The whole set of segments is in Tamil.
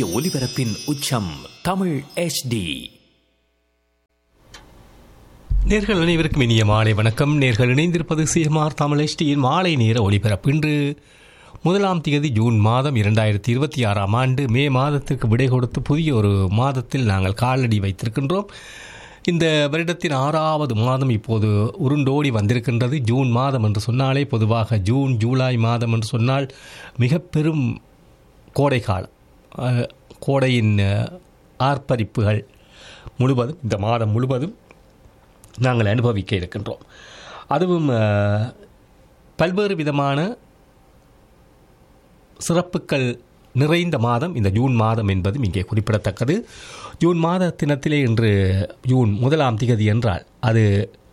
ஒலிபரப்பின் உச்சம் தமிழ் HD நேர்கள் அனைவருக்கும் இனிய மாலை வணக்கம் நேர்கள் இணைந்திருப்பது சிஎம்ஆர் தமிழ் எஸ்டியின் மாலை நேர ஒளிபரப்பு இன்று முதலாம் தேதி ஜூன் மாதம் இரண்டாயிரத்தி இருபத்தி ஆறாம் ஆண்டு மே மாதத்திற்கு விடை கொடுத்து புதிய ஒரு மாதத்தில் நாங்கள் காலடி வைத்திருக்கின்றோம் இந்த வருடத்தின் ஆறாவது மாதம் இப்போது உருண்டோடி வந்திருக்கின்றது ஜூன் மாதம் என்று சொன்னாலே பொதுவாக ஜூன் ஜூலை மாதம் என்று சொன்னால் மிக பெரும் கோடை காலம் அஹ், கோடையின் அஹ், ஆர்ப்பரிப்புகள் முழுவதும் இந்த மாதம் முழுவதும் நாங்கள் அனுபவிக்க இருக்கின்றோம் அதுவும் அஹ், பல்வேறு விதமான சிறப்புகள் நிறைந்த மாதம் இந்த ஜூன் மாதம் என்பதும் இங்கே குறிப்பிடத்தக்கது ஜூன் மாத தினத்திலே இன்று ஜூன் முதலாம் திகதி என்றால் அது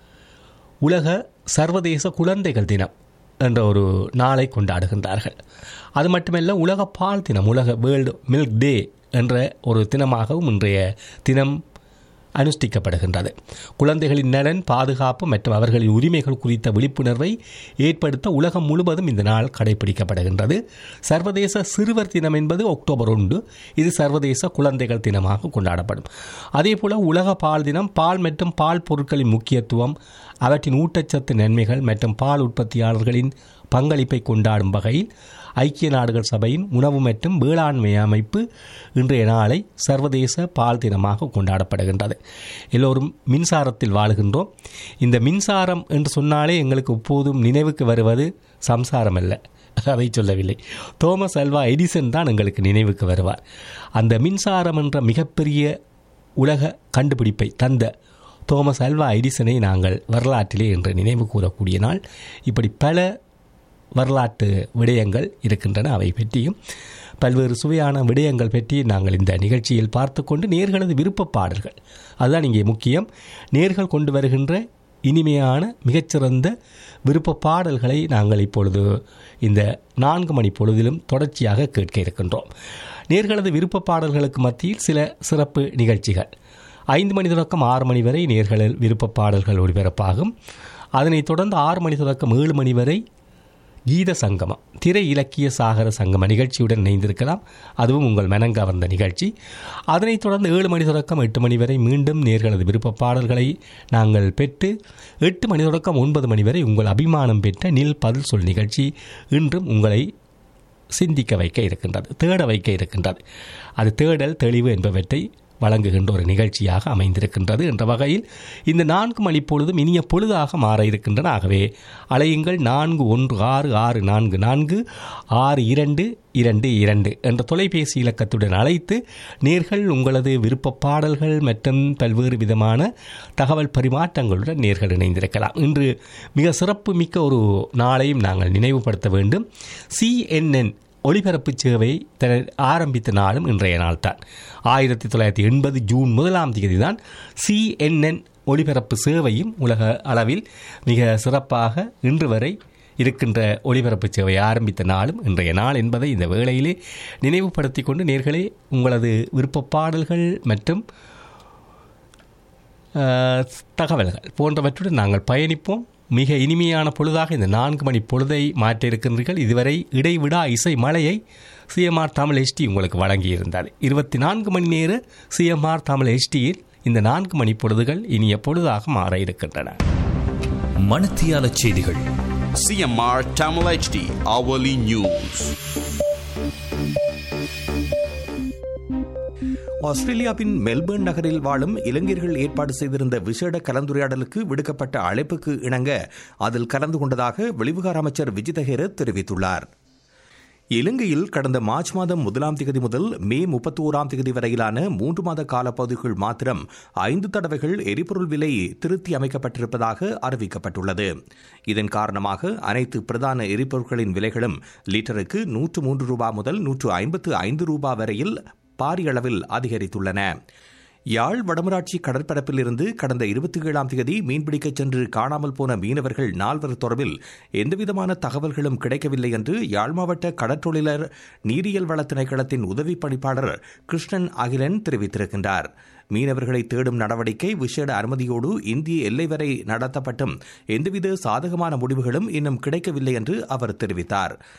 உலக சர்வதேச குழந்தைகள் தினம் என்ற ஒரு நாளை கொண்டாடுகின்றார்கள் அது மட்டுமல்ல உலக பால் தினம் உலக வேர்ல்டு மில்க் டே என்ற ஒரு தினமாகவும் இன்றைய தினம் அனுஷ்டிக்கப்படுகின்றது குழந்தைகளின் நலன் பாதுகாப்பு மற்றும் அவர்களின் உரிமைகள் குறித்த விழிப்புணர்வை ஏற்படுத்த உலகம் முழுவதும் இந்த நாள் கடைபிடிக்கப்படுகின்றது சர்வதேச சிறுவர் தினம் என்பது அக்டோபர் ஒன்று இது சர்வதேச குழந்தைகள் தினமாக கொண்டாடப்படும் அதேபோல உலக பால் தினம் பால் மற்றும் பால் பொருட்களின் முக்கியத்துவம் அவற்றின் ஊட்டச்சத்து நன்மைகள் மற்றும் பால் உற்பத்தியாளர்களின் பங்களிப்பை கொண்டாடும் வகையில் ஐக்கிய நாடுகள் சபையின் உணவு மற்றும் வேளாண்மை அமைப்பு இன்றைய நாளை சர்வதேச பால் தினமாக கொண்டாடப்படுகின்றது எல்லோரும் மின்சாரத்தில் வாழுகின்றோம் இந்த மின்சாரம் என்று சொன்னாலே எங்களுக்கு எப்போதும் நினைவுக்கு வருவது சம்சாரம் அல்ல அதை சொல்லவில்லை தோமஸ் அல்வா எடிசன் தான் எங்களுக்கு நினைவுக்கு வருவார் அந்த மின்சாரம் என்ற மிகப்பெரிய உலக கண்டுபிடிப்பை தந்த தோமஸ் அல்வா எடிசனை நாங்கள் வரலாற்றிலே என்று நினைவு கூறக்கூடிய நாள் இப்படி பல வரலாற்று விடயங்கள் இருக்கின்றன அவை பற்றியும் பல்வேறு சுவையான விடயங்கள் பற்றி நாங்கள் இந்த நிகழ்ச்சியில் பார்த்து கொண்டு நேர்களது விருப்ப பாடல்கள் அதுதான் இங்கே முக்கியம் நேர்கள் கொண்டு வருகின்ற இனிமையான மிகச்சிறந்த விருப்ப பாடல்களை நாங்கள் இப்பொழுது இந்த நான்கு மணி பொழுதிலும் தொடர்ச்சியாக கேட்க இருக்கின்றோம் நேர்களது விருப்ப பாடல்களுக்கு மத்தியில் சில சிறப்பு நிகழ்ச்சிகள் ஐந்து மணி தொடக்கம் ஆறு மணி வரை நேர்களில் விருப்ப பாடல்கள் ஒளிபரப்பாகும் அதனைத் தொடர்ந்து ஆறு மணி தொடக்கம் ஏழு மணி வரை கீத சங்கமம் திரை இலக்கிய சாகர சங்கம நிகழ்ச்சியுடன் இணைந்திருக்கலாம் அதுவும் உங்கள் மனங்கவர்ந்த நிகழ்ச்சி அதனைத் தொடர்ந்து ஏழு மணி தொடக்கம் எட்டு மணி வரை மீண்டும் நேர்களது விருப்ப பாடல்களை நாங்கள் பெற்று எட்டு மணி தொடக்கம் ஒன்பது மணி வரை உங்கள் அபிமானம் பெற்ற நில் பதில் சொல் நிகழ்ச்சி இன்றும் உங்களை சிந்திக்க வைக்க இருக்கின்றது தேட வைக்க இருக்கின்றது அது தேடல் தெளிவு என்பவற்றை வழங்குகின்ற ஒரு நிகழ்ச்சியாக அமைந்திருக்கின்றது என்ற வகையில் இந்த நான்கு மணி பொழுதும் இனிய பொழுதாக மாற இருக்கின்றன ஆகவே அலையுங்கள் நான்கு ஒன்று ஆறு ஆறு நான்கு நான்கு ஆறு இரண்டு இரண்டு இரண்டு என்ற தொலைபேசி இலக்கத்துடன் அழைத்து நேர்கள் உங்களது விருப்ப பாடல்கள் மற்றும் பல்வேறு விதமான தகவல் பரிமாற்றங்களுடன் நேர்கள் இணைந்திருக்கலாம் இன்று மிக சிறப்பு மிக்க ஒரு நாளையும் நாங்கள் நினைவுபடுத்த வேண்டும் சிஎன்என் ஒளிபரப்பு சேவை தன ஆரம்பித்த நாளும் இன்றைய நாள்தான் ஆயிரத்தி தொள்ளாயிரத்தி எண்பது ஜூன் முதலாம் தேதி தான் சிஎன்என் ஒளிபரப்பு சேவையும் உலக அளவில் மிக சிறப்பாக இன்று வரை இருக்கின்ற ஒளிபரப்பு சேவை ஆரம்பித்த நாளும் இன்றைய நாள் என்பதை இந்த வேளையிலே நினைவுபடுத்திக் கொண்டு நேர்களே உங்களது விருப்ப பாடல்கள் மற்றும் அஹ், தகவல்கள் போன்றவற்றுடன் நாங்கள் பயணிப்போம் மிக இனிமையான பொழுதாக இந்த நான்கு மணி பொழுதை மாற்ற இருக்கின்றீர்கள் இதுவரை இடைவிடா இசை மலையை சிஎம்ஆர் தமிழ் எஸ்டி உங்களுக்கு வழங்கியிருந்தார் இருபத்தி நான்கு மணி நேர சிஎம்ஆர் தமிழ் எஸ்டியில் இந்த நான்கு மணி பொழுதுகள் இனிய பொழுதாக மாற இருக்கின்றன மணத்தியால செய்திகள் CMR Tamil HD hourly news. ஆஸ்திரேலியாவின் மெல்பர்ன் நகரில் வாழும் இளைஞர்கள் ஏற்பாடு செய்திருந்த விசேட கலந்துரையாடலுக்கு விடுக்கப்பட்ட அழைப்புக்கு இணங்க அதில் கலந்து கொண்டதாக வெளிவிகார அமைச்சர் விஜிதஹேர தெரிவித்துள்ளார் இலங்கையில் கடந்த மார்ச் மாதம் முதலாம் தேதி முதல் மே முப்பத்தி ஓராம் தேதி வரையிலான மூன்று மாத காலப்பகுதிக்குள் மாத்திரம் ஐந்து தடவைகள் எரிபொருள் விலை திருத்தி அமைக்கப்பட்டிருப்பதாக அறிவிக்கப்பட்டுள்ளது இதன் காரணமாக அனைத்து பிரதான எரிபொருட்களின் விலைகளும் லிட்டருக்கு நூற்று மூன்று ரூபாய் முதல் நூற்று ஐம்பத்து ஐந்து ரூபாய் வரையில் பாரிய அளவில் அதிகரித்துள்ளன யாழ் வடமராட்சி கடற்பரப்பில் இருந்து கடந்த இருபத்தி ஏழாம் தேதி மீன்பிடிக்கச் சென்று காணாமல் போன மீனவர்கள் நால்வர் தொடர்பில் எந்தவிதமான தகவல்களும் கிடைக்கவில்லை என்று யாழ் மாவட்ட கடற்றொழிலர் நீரியல் வள திணைக்களத்தின் உதவி பணிப்பாளர் கிருஷ்ணன் அகிலன் தெரிவித்திருக்கின்றார் மீனவர்களை தேடும் நடவடிக்கை விசேட அனுமதியோடு இந்திய எல்லை வரை நடத்தப்பட்டும் எந்தவித சாதகமான முடிவுகளும் இன்னும் கிடைக்கவில்லை என்று அவர் தெரிவித்தார்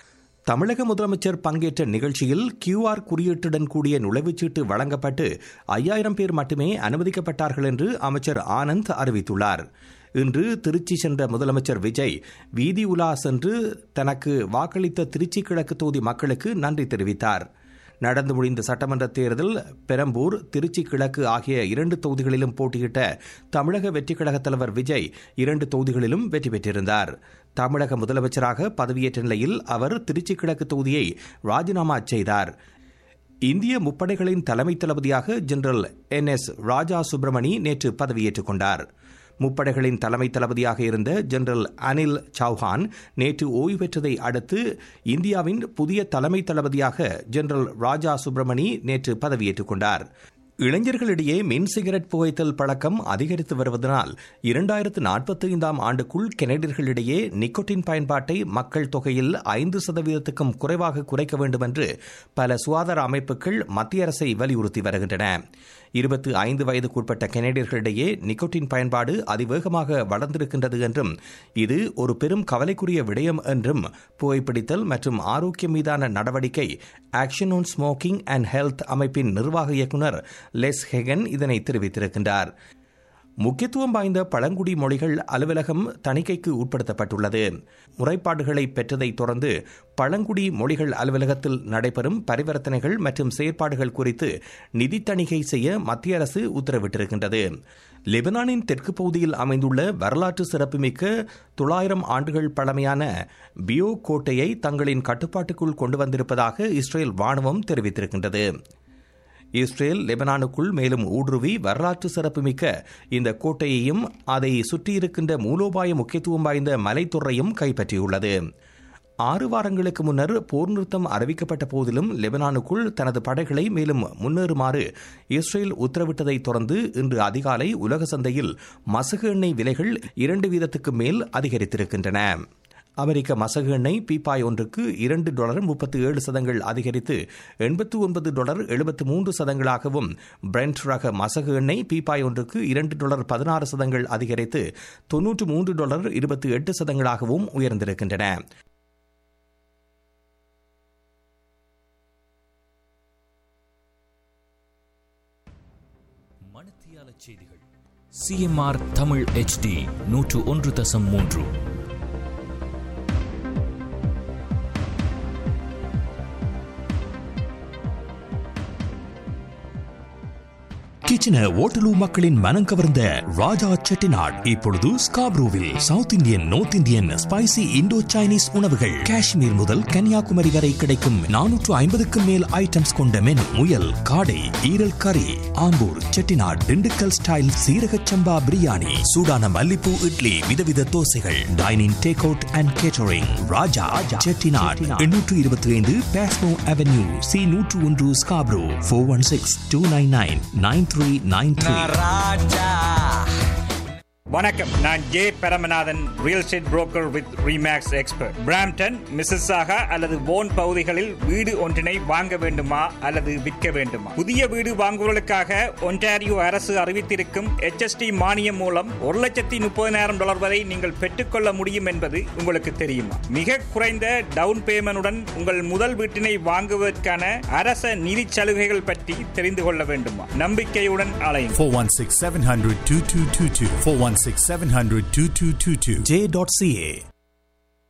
தமிழக முதலமைச்சர் பங்கேற்ற நிகழ்ச்சியில் கியூஆர் குறியீட்டுடன் கூடிய நுழைவுச்சீட்டு வழங்கப்பட்டு ஐயாயிரம் பேர் மட்டுமே அனுமதிக்கப்பட்டார்கள் என்று அமைச்சர் ஆனந்த் அறிவித்துள்ளார் இன்று திருச்சி சென்ற முதலமைச்சர் விஜய் வீதி உலா சென்று தனக்கு வாக்களித்த திருச்சி கிழக்கு தொகுதி மக்களுக்கு நன்றி தெரிவித்தார் நடந்து முடிந்த சட்டமன்ற தேர்தல் பெரம்பூர் திருச்சி கிழக்கு ஆகிய இரண்டு தொகுதிகளிலும் போட்டியிட்ட தமிழக வெற்றிக் கழகத் தலைவர் விஜய் இரண்டு தொகுதிகளிலும் வெற்றி பெற்றிருந்தார் தமிழக முதலமைச்சராக பதவியேற்ற நிலையில் அவர் திருச்சி கிழக்கு தொகுதியை ராஜினாமா செய்தார் இந்திய முப்படைகளின் தலைமை தளபதியாக general N S Raja Subramani நேற்று பதவியேற்றுக் கொண்டார் முப்படைகளின் தலைமை தளபதியாக இருந்த ஜெனரல் அனில் சௌஹான் நேற்று ஓய்வு பெற்றதை அடுத்து இந்தியாவின் புதிய தலைமை தளபதியாக ஜெனரல் ராஜா சுப்பிரமணி நேற்று பதவியேற்றுக் கொண்டார் இளைஞர்களிடையே மின் சிகரெட் புகைத்தல் பழக்கம் அதிகரித்து வருவதனால் இரண்டாயிரத்து நாற்பத்தி ஐந்தாம் ஆண்டுக்குள் கெனடியர்களிடையே நிக்கோட்டின் பயன்பாட்டை மக்கள் தொகையில் ஐந்து சதவீதத்துக்கும் குறைவாக குறைக்க வேண்டும் என்று பல சுகாதார அமைப்புகள் மத்திய அரசை வலியுறுத்தி வருகின்றன இருபத்தி ஐந்து வயதுக்குட்பட்ட கெனடியர்களிடையே நிக்கோட்டின் பயன்பாடு அதிவேகமாக வளர்ந்திருக்கின்றது என்றும் இது ஒரு பெரும் கவலைக்குரிய விடயம் என்றும் புகைப்பிடித்தல் மற்றும் ஆரோக்கியம் மீதான நடவடிக்கை action on smoking and health அமைப்பின் நிர்வாக இயக்குநர் லெஸ் ஹெகன் இதனை தெரிவித்திருக்கின்றார் முக்கியத்துவம் வாய்ந்த பழங்குடி மொழிகள் அலுவலகம் தணிக்கைக்கு உட்படுத்தப்பட்டுள்ளது முறைப்பாடுகளை பெற்றதைத் தொடர்ந்து பழங்குடி மொழிகள் அலுவலகத்தில் நடைபெறும் பரிவர்த்தனைகள் மற்றும் செயற்பாடுகள் குறித்து நிதி தணிக்கை செய்ய மத்திய அரசு உத்தரவிட்டிருக்கின்றது லெபனானின் தெற்கு பகுதியில் அமைந்துள்ள வரலாற்று சிறப்புமிக்க தொள்ளாயிரம் ஆண்டுகள் பழமையான பியோ கோட்டையை தங்களின் கட்டுப்பாட்டுக்குள் கொண்டு வந்திருப்பதாக இஸ்ரேல் ராணுவம் தெரிவித்திருக்கின்றது இஸ்ரேல் லெபனானுக்குள் மேலும் ஊடுருவி வரலாற்று சிறப்புமிக்க இந்த கோட்டையையும் அதை சுற்றியிருக்கின்ற மூலோபாய முக்கியத்துவம் வாய்ந்த மலைத்தொற்றையும் கைப்பற்றியுள்ளது ஆறு வாரங்களுக்கு முன்னர் போர் நிறுத்தம் அறிவிக்கப்பட்ட போதிலும் லெபனானுக்குள் தனது படைகளை மேலும் முன்னேறுமாறு இஸ்ரேல் உத்தரவிட்டதை தொடர்ந்து இன்று அதிகாலை உலக சந்தையில் மசகு எண்ணெய் விலைகள் இரண்டு வீதத்துக்கு மேல் அதிகரித்திருக்கின்றன அமெரிக்க மசகு எண்ணெய் பீப்பாய் ஒன்றுக்கு இரண்டு டாலர் முப்பத்தி ஏழு சதங்கள் அதிகரித்து எண்பத்தி ஒன்பது டாலர் எழுபத்து மூன்று சதங்களாகவும் பிரெண்ட் ரக மசகு எண்ணெய் பீப்பாய் ஒன்றுக்கு இரண்டு டாலர் பதினாறு சதங்கள் அதிகரித்து தொன்னூற்று மூன்று டாலர் இருபத்தி எட்டு சதங்களாகவும் உயர்ந்திருக்கின்றன மணத்தியால செய்திகள் சிஎம்ஆர் தமிழ் HD நூற்று ஒன்று தசம் மூன்று கிச்சன ஓட்டலு மக்களின் மனம் கவர்ந்த ராஜா செட்டிநாட் இப்பொழுது ஸ்காப்ரூவில் south Indian north Indian spicy Indo Chinese உணவுகள் காஷ்மீர் முதல் கன்னியாகுமரி வரை கிடைக்கும் நானூற்று ஐம்பதுக்கும் மேல் ஐட்டம்ஸ் கொண்ட மெனு முயல் காடை ஈரல் கறி ஆம்பூர் செட்டிநாட் திண்டுக்கல் ஸ்டைல் சீரக சம்பா பிரியாணி சூடான மல்லிப்பூ இட்லி விதவித தோசைகள் dining take out and catering Raja Chettinad எண்ணூற்று இருபத்தி ஐந்து பேஸ்மோ அவென்யூ சி நூற்று ஒன்று Scarborough four one six two nine nine nine three nine three வணக்கம் நான் J Paramanathan real estate broker with Remax expert Brampton Mississauga அல்லது போன் பகுதிகளில் வீடு ஒன்றினை வாங்க வேண்டுமா அல்லது விற்க வேண்டுமா புதிய வீடு வாங்குவதற்காக ஒன்டாரியோ அரசு அறிவித்திருக்கும் HST மானியம் மூலம் ஒரு லட்சத்தி முப்பதினாயிரம் டாலர் வரை நீங்கள் பெற்றுக்கொள்ள முடியும் என்பது உங்களுக்கு தெரியுமா மிக குறைந்த டவுன் பேமெண்டுடன் உங்கள் முதல் வீட்டினை வாங்குவதற்கான அரச நிதி சலுகைகள் பற்றி தெரிந்து கொள்ள வேண்டுமா நம்பிக்கையுடன் அலையும் 416 700 2222. 416 700 2222. J.ca